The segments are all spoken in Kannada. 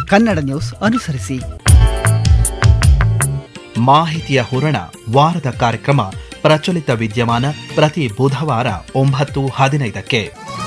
ಕನ್ನಡ ನ್ಯೂಸ್ ಅನುಸರಿಸಿ ಮಾಹಿತಿಯ ಹೂರಣ ವಾರದ ಕಾರ್ಯಕ್ರಮ ಪ್ರಚಲಿತ ವಿದ್ಯಮಾನ ಪ್ರತಿ ಬುಧವಾರ ಒಂಬತ್ತು ಹದಿನೈದಕ್ಕೆ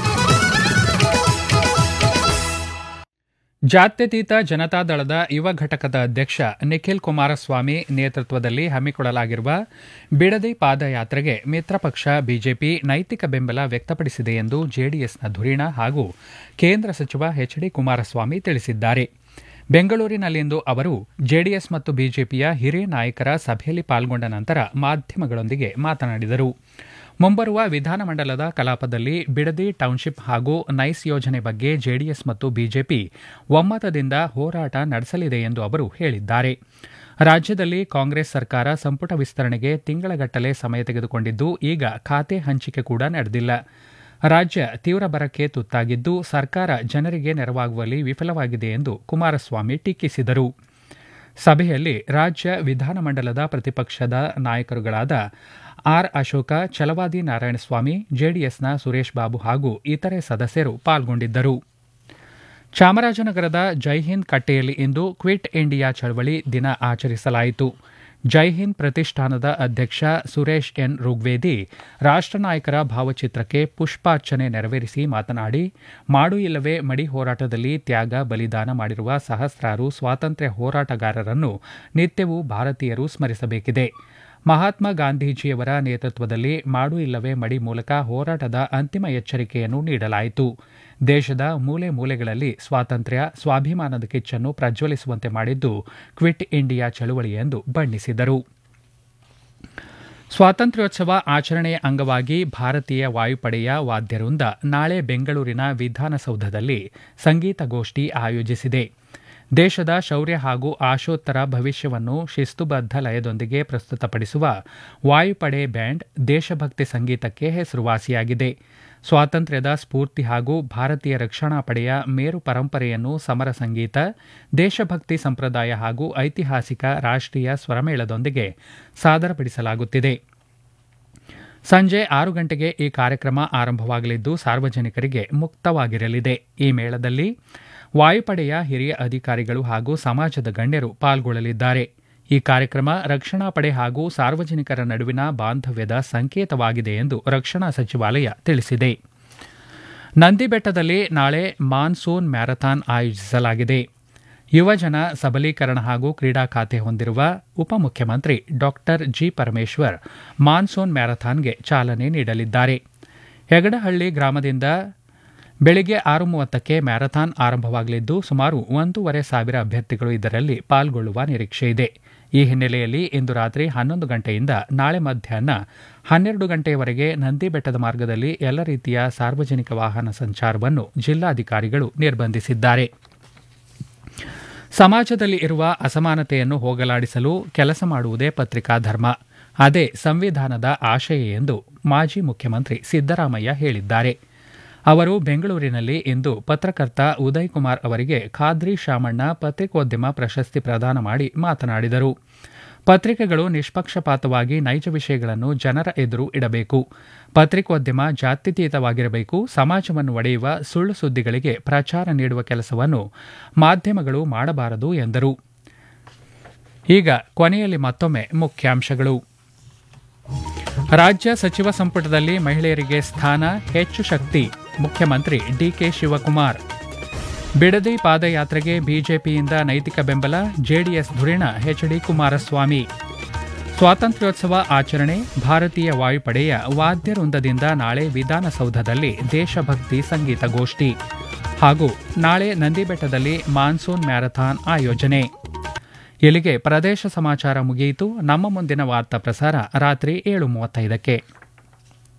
ಜಾತ್ಯತೀತ ಜನತಾದಳದ ಯುವ ಘಟಕದ ಅಧ್ಯಕ್ಷ ನಿಖಿಲ್ ಕುಮಾರಸ್ವಾಮಿ ನೇತೃತ್ವದಲ್ಲಿ ಹಮ್ಮಿಕೊಳ್ಳಲಾಗಿರುವ ಬಿಡದಿ ಪಾದಯಾತ್ರೆಗೆ ಮಿತ್ರ ಪಕ್ಷ ಬಿಜೆಪಿ ನೈತಿಕ ಬೆಂಬಲ ವ್ಯಕ್ತಪಡಿಸಿದೆ ಎಂದು ಜೆಡಿಎಸ್ನ ಧುರೀಣ ಹಾಗೂ ಕೇಂದ್ರ ಸಚಿವ ಎಚ್ ಡಿ ಕುಮಾರಸ್ವಾಮಿ ತಿಳಿಸಿದ್ದಾರೆ ಬೆಂಗಳೂರಿನಲ್ಲಿಂದು ಅವರು ಜೆಡಿಎಸ್ ಮತ್ತು ಬಿಜೆಪಿಯ ಹಿರಿಯ ನಾಯಕರ ಸಭೆಯಲ್ಲಿ ಪಾಲ್ಗೊಂಡ ನಂತರ ಮಾಧ್ಯಮಗಳೊಂದಿಗೆ ಮಾತನಾಡಿದರು ಮುಂಬರುವ ವಿಧಾನಮಂಡಲದ ಕಲಾಪದಲ್ಲಿ ಬಿಡದಿ ಟೌನ್ಶಿಪ್ ಹಾಗೂ ನೈಸ್ ಯೋಜನೆ ಬಗ್ಗೆ ಜೆಡಿಎಸ್ ಮತ್ತು ಬಿಜೆಪಿ ಒಮ್ಮತದಿಂದ ಹೋರಾಟ ನಡೆಸಲಿದೆ ಎಂದು ಅವರು ಹೇಳಿದ್ದಾರೆ ರಾಜ್ಯದಲ್ಲಿ ಕಾಂಗ್ರೆಸ್ ಸರ್ಕಾರ ಸಂಪುಟ ವಿಸ್ತರಣೆಗೆ ತಿಂಗಳಗಟ್ಟಲೆ ಸಮಯ ತೆಗೆದುಕೊಂಡಿದ್ದು ಈಗ ಖಾತೆ ಹಂಚಿಕೆ ಕೂಡ ನಡೆದಿಲ್ಲ ರಾಜ್ಯ ತೀವ್ರ ಬರಕ್ಕೆ ತುತ್ತಾಗಿದ್ದು ಸರ್ಕಾರ ಜನರಿಗೆ ನೆರವಾಗುವಲ್ಲಿ ವಿಫಲವಾಗಿದೆ ಎಂದು ಕುಮಾರಸ್ವಾಮಿ ಟೀಕಿಸಿದರು ಸಭೆಯಲ್ಲಿ ರಾಜ್ಯ ವಿಧಾನಮಂಡಲದ ಪ್ರತಿಪಕ್ಷದ ನಾಯಕರುಗಳಾದ ಆರ್ ಅಶೋಕ ಛಲವಾದಿ ನಾರಾಯಣಸ್ವಾಮಿ ಜೆಡಿಎಸ್ನ ಸುರೇಶ್ ಬಾಬು ಹಾಗೂ ಇತರೆ ಸದಸ್ಯರು ಪಾಲ್ಗೊಂಡಿದ್ದರು ಚಾಮರಾಜನಗರದ ಜೈಹಿಂದ್ ಕಟ್ಟೆಯಲ್ಲಿ ಇಂದು ಕ್ವಿಟ್ ಇಂಡಿಯಾ ಚಳವಳಿ ದಿನ ಆಚರಿಸಲಾಯಿತು ಜೈಹಿಂದ್ ಪ್ರತಿಷ್ಠಾನದ ಅಧ್ಯಕ್ಷ ಸುರೇಶ್ ಎನ್ ಋಗ್ವೇದಿ ರಾಷ್ಟ್ರ ನಾಯಕರ ಭಾವಚಿತ್ರಕ್ಕೆ ಪುಷ್ಪಾರ್ಚನೆ ನೆರವೇರಿಸಿ ಮಾತನಾಡಿ ಮಾಡು ಇಲ್ಲವೇ ಮಡಿ ಹೋರಾಟದಲ್ಲಿ ತ್ಯಾಗ ಬಲಿದಾನ ಮಾಡಿರುವ ಸಹಸ್ರಾರು ಸ್ವಾತಂತ್ರ್ಯ ಹೋರಾಟಗಾರರನ್ನು ನಿತ್ಯವೂ ಭಾರತೀಯರು ಸ್ಮರಿಸಬೇಕಿದೆ ಮಹಾತ್ಮ ಗಾಂಧೀಜಿಯವರ ನೇತೃತ್ವದಲ್ಲಿ ಮಾಡು ಇಲ್ಲವೇ ಮಡಿ ಮೂಲಕ ಹೋರಾಟದ ಅಂತಿಮ ಎಚ್ಚರಿಕೆಯನ್ನು ನೀಡಲಾಯಿತು ದೇಶದ ಮೂಲೆ ಮೂಲೆಗಳಲ್ಲಿ ಸ್ವಾತಂತ್ರ್ಯ ಸ್ವಾಭಿಮಾನದ ಕಿಚ್ಚನ್ನು ಪ್ರಜ್ವಲಿಸುವಂತೆ ಮಾಡಿದ್ದು ಕ್ವಿಟ್ ಇಂಡಿಯಾ ಚಳುವಳಿ ಎಂದು ಬಣ್ಣಿಸಿದರು ಸ್ವಾತಂತ್ರ್ಯೋತ್ಸವ ಆಚರಣೆಯ ಅಂಗವಾಗಿ ಭಾರತೀಯ ವಾಯುಪಡೆಯ ವಾದ್ಯವೃಂದ ನಾಳೆ ಬೆಂಗಳೂರಿನ ವಿಧಾನಸೌಧದಲ್ಲಿ ಸಂಗೀತಗೋಷ್ಠಿ ಆಯೋಜಿಸಿದೆ ದೇಶದ ಶೌರ್ಯ ಹಾಗೂ ಆಶೋತ್ತರ ಭವಿಷ್ಯವನ್ನು ಶಿಸ್ತುಬದ್ಧ ಲಯದೊಂದಿಗೆ ಪ್ರಸ್ತುತಪಡಿಸುವ ವಾಯುಪಡೆ ಬ್ಯಾಂಡ್ ದೇಶಭಕ್ತಿ ಸಂಗೀತಕ್ಕೆ ಹೆಸರುವಾಸಿಯಾಗಿದೆ ಸ್ವಾತಂತ್ರ್ಯದ ಸ್ಫೂರ್ತಿ ಹಾಗೂ ಭಾರತೀಯ ರಕ್ಷಣಾ ಪಡೆಯ ಮೇರು ಪರಂಪರೆಯನ್ನು ಸಮರ ಸಂಗೀತ ದೇಶಭಕ್ತಿ ಸಂಪ್ರದಾಯ ಹಾಗೂ ಐತಿಹಾಸಿಕ ರಾಷ್ಟ್ರೀಯ ಸ್ವರಮೇಳದೊಂದಿಗೆ ಸಾದರಪಡಿಸಲಾಗುತ್ತಿದೆ ಸಂಜೆ ಆರು ಗಂಟೆಗೆ ಈ ಕಾರ್ಯಕ್ರಮ ಆರಂಭವಾಗಲಿದ್ದು ಸಾರ್ವಜನಿಕರಿಗೆ ಮುಕ್ತವಾಗಿರಲಿದೆ ಈ ಮೇಳದಲ್ಲಿ ವಾಯುಪಡೆಯ ಹಿರಿಯ ಅಧಿಕಾರಿಗಳು ಹಾಗೂ ಸಮಾಜದ ಗಣ್ಯರು ಪಾಲ್ಗೊಳ್ಳಲಿದ್ದಾರೆ ಈ ಕಾರ್ಯಕ್ರಮ ರಕ್ಷಣಾ ಪಡೆ ಹಾಗೂ ಸಾರ್ವಜನಿಕರ ನಡುವಿನ ಬಾಂಧವ್ಯದ ಸಂಕೇತವಾಗಿದೆ ಎಂದು ರಕ್ಷಣಾ ಸಚಿವಾಲಯ ತಿಳಿಸಿದೆ ನಂದಿಬೆಟ್ಟದಲ್ಲಿ ನಾಳೆ ಮಾನ್ಸೂನ್ ಮ್ಯಾರಥಾನ್ ಆಯೋಜಿಸಲಾಗಿದೆ ಯುವಜನ ಸಬಲೀಕರಣ ಹಾಗೂ ಕ್ರೀಡಾ ಖಾತೆ ಹೊಂದಿರುವ ಉಪಮುಖ್ಯಮಂತ್ರಿ ಡಾಕ್ಟರ್ ಜಿ ಪರಮೇಶ್ವರ್ ಮಾನ್ಸೂನ್ ಮ್ಯಾರಥಾನ್ಗೆ ಚಾಲನೆ ನೀಡಲಿದ್ದಾರೆ ಹೆಗಡಹಳ್ಳಿ ಗ್ರಾಮದಿಂದ ಬೆಳಿಗ್ಗೆ ಆರು ಮೂವತ್ತಕ್ಕೆ ಮ್ಯಾರಥಾನ್ ಆರಂಭವಾಗಲಿದ್ದು ಸುಮಾರು ಒಂದೂವರೆ ಸಾವಿರ ಅಭ್ಯರ್ಥಿಗಳು ಇದರಲ್ಲಿ ಪಾಲ್ಗೊಳ್ಳುವ ನಿರೀಕ್ಷೆ ಇದೆ ಈ ಹಿನ್ನೆಲೆಯಲ್ಲಿ ಇಂದು ರಾತ್ರಿ ಹನ್ನೊಂದು ಗಂಟೆಯಿಂದ ನಾಳೆ ಮಧ್ಯಾಹ್ನ ಹನ್ನೆರಡು ಗಂಟೆಯವರೆಗೆ ನಂದಿಬೆಟ್ಟದ ಮಾರ್ಗದಲ್ಲಿ ಎಲ್ಲ ರೀತಿಯ ಸಾರ್ವಜನಿಕ ವಾಹನ ಸಂಚಾರವನ್ನು ಜಿಲ್ಲಾಧಿಕಾರಿಗಳು ನಿರ್ಬಂಧಿಸಿದ್ದಾರೆ ಸಮಾಜದಲ್ಲಿ ಇರುವ ಅಸಮಾನತೆಯನ್ನು ಹೋಗಲಾಡಿಸಲು ಕೆಲಸ ಮಾಡುವುದೇ ಪತ್ರಿಕಾ ಧರ್ಮ ಅದೇ ಸಂವಿಧಾನದ ಆಶಯ ಎಂದು ಮಾಜಿ ಮುಖ್ಯಮಂತ್ರಿ ಸಿದ್ದರಾಮಯ್ಯ ಹೇಳಿದ್ದಾರೆ ಅವರು ಬೆಂಗಳೂರಿನಲ್ಲಿ ಇಂದು ಪತ್ರಕರ್ತ ಉದಯ್ ಕುಮಾರ್ ಅವರಿಗೆ ಖಾದ್ರಿ ಶಾಮಣ್ಣ ಪತ್ರಿಕೋದ್ಯಮ ಪ್ರಶಸ್ತಿ ಪ್ರದಾನ ಮಾಡಿ ಮಾತನಾಡಿದರು ಪತ್ರಿಕೆಗಳು ನಿಷ್ಪಕ್ಷಪಾತವಾಗಿ ನೈಜ ವಿಷಯಗಳನ್ನು ಜನರ ಎದುರು ಇಡಬೇಕು ಪತ್ರಿಕೋದ್ಯಮ ಜಾತ್ಯತೀತವಾಗಿರಬೇಕು ಸಮಾಜವನ್ನು ಒಡೆಯುವ ಸುಳ್ಳು ಸುದ್ದಿಗಳಿಗೆ ಪ್ರಚಾರ ನೀಡುವ ಕೆಲಸವನ್ನು ಮಾಧ್ಯಮಗಳು ಮಾಡಬಾರದು ಎಂದರು ಈಗ ಕೊನೆಯಲ್ಲಿ ಮತ್ತೊಮ್ಮೆ ಮುಖ್ಯಾಂಶಗಳು ರಾಜ್ಯ ಸಚಿವ ಸಂಪುಟದಲ್ಲಿ ಮಹಿಳೆಯರಿಗೆ ಸ್ಥಾನ ಹೆಚ್ಚು ಶಕ್ತಿ ಮುಖ್ಯಮಂತ್ರಿ ಡಿಕೆ ಶಿವಕುಮಾರ್ ಬಿಡದಿ ಪಾದಯಾತ್ರೆಗೆ ಬಿಜೆಪಿಯಿಂದ ನೈತಿಕ ಬೆಂಬಲ ಜೆಡಿಎಸ್ ಧುರೀಣ ಎಚ್ಡಿ ಕುಮಾರಸ್ವಾಮಿ ಸ್ವಾತಂತ್ರ್ಯೋತ್ಸವ ಆಚರಣೆ ಭಾರತೀಯ ವಾಯುಪಡೆಯ ವಾದ್ಯವೃಂದದಿಂದ ನಾಳೆ ವಿಧಾನಸೌಧದಲ್ಲಿ ದೇಶಭಕ್ತಿ ಸಂಗೀತ ಗೋಷ್ಠಿ ಹಾಗೂ ನಾಳೆ ನಂದಿಬೆಟ್ಟದಲ್ಲಿ ಮಾನ್ಸೂನ್ ಮ್ಯಾರಥಾನ್ ಆಯೋಜನೆ ಇಲ್ಲಿಗೆ ಪ್ರದೇಶ ಸಮಾಚಾರ ಮುಗಿಯಿತು ನಮ್ಮ ಮುಂದಿನ ವಾರ್ತಾ ಪ್ರಸಾರ ರಾತ್ರಿ ಏಳು ಮೂವತ್ತೈದಕ್ಕೆ